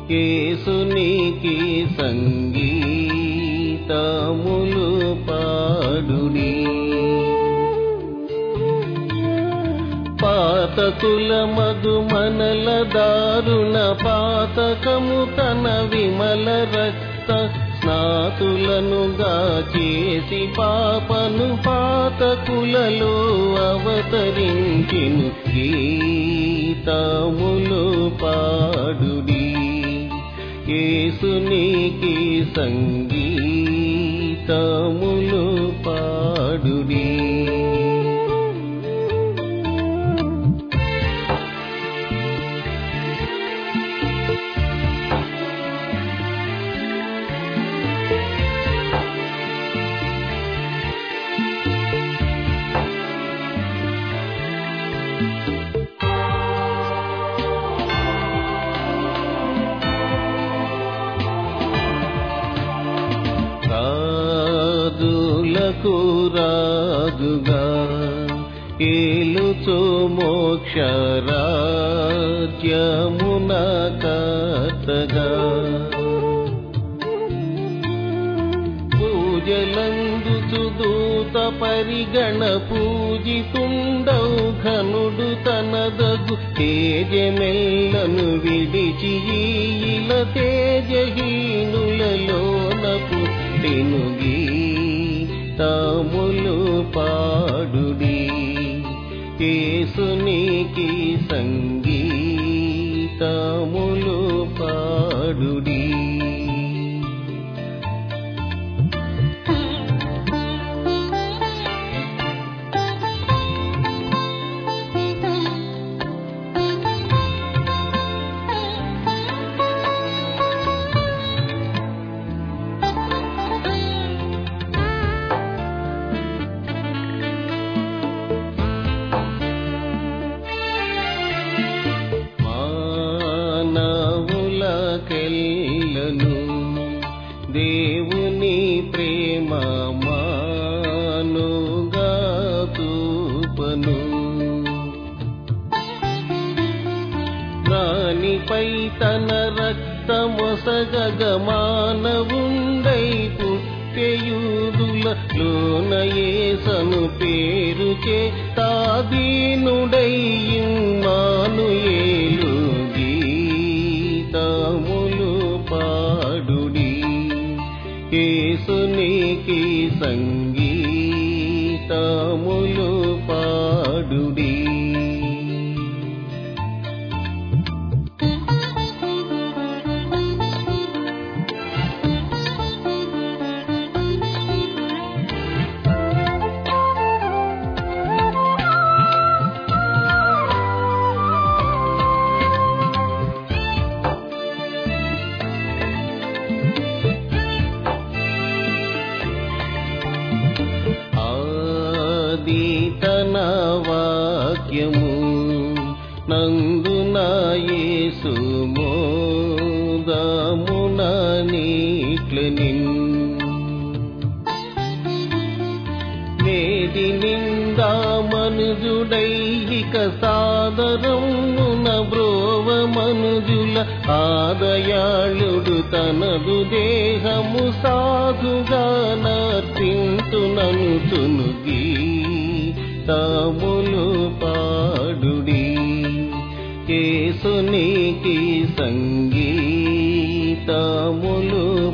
యేసునికి సంగీతములు పాడుడి పాతకుల మధుమనల దారుణ పాతకము తన విమల రక్త స్నాతులనుగా చేసి పాపను పాతకులలో అవతరించిను గీతములు పాడుడి యేసునికి సంగీతములు పాడుడి రాజులకు రాజుగా ఏలుచు మోక్ష రాజ్యమున కర్తగా పూజలందుచు దూత పరిగణ పూజితుండవు ఘనుడు తనదగు తేజమెల్లను విడిచి ఈల తేజహీనులలోన పుట్టెను గీతములు పాడుడి కేసునికి సంగీతములు పాడుడి మానవులకెల్లను దేవుని ప్రేమ మానుగా చూపను దానిపై తన రక్తమొసగగ మానవుండై పుట్టెయూదుల లోన యేసను పేరుచే తాదీనుడై ఇమ్మానుయేలు గీతములు పాడుడి యేసునికి సంగీతములు పాడుడి ఆది తన వాక్యము నందున యేసు మోదమున నీట్లనిన్ మేది నిందా మనుజుడైక సాదరమున బ్రోవ మనుజుల ఆదయాళుడు తనదు దేహము సాధుగా నర్పింతునను తునుగి తాములు పాడుడి కేసునికి సంగీతములు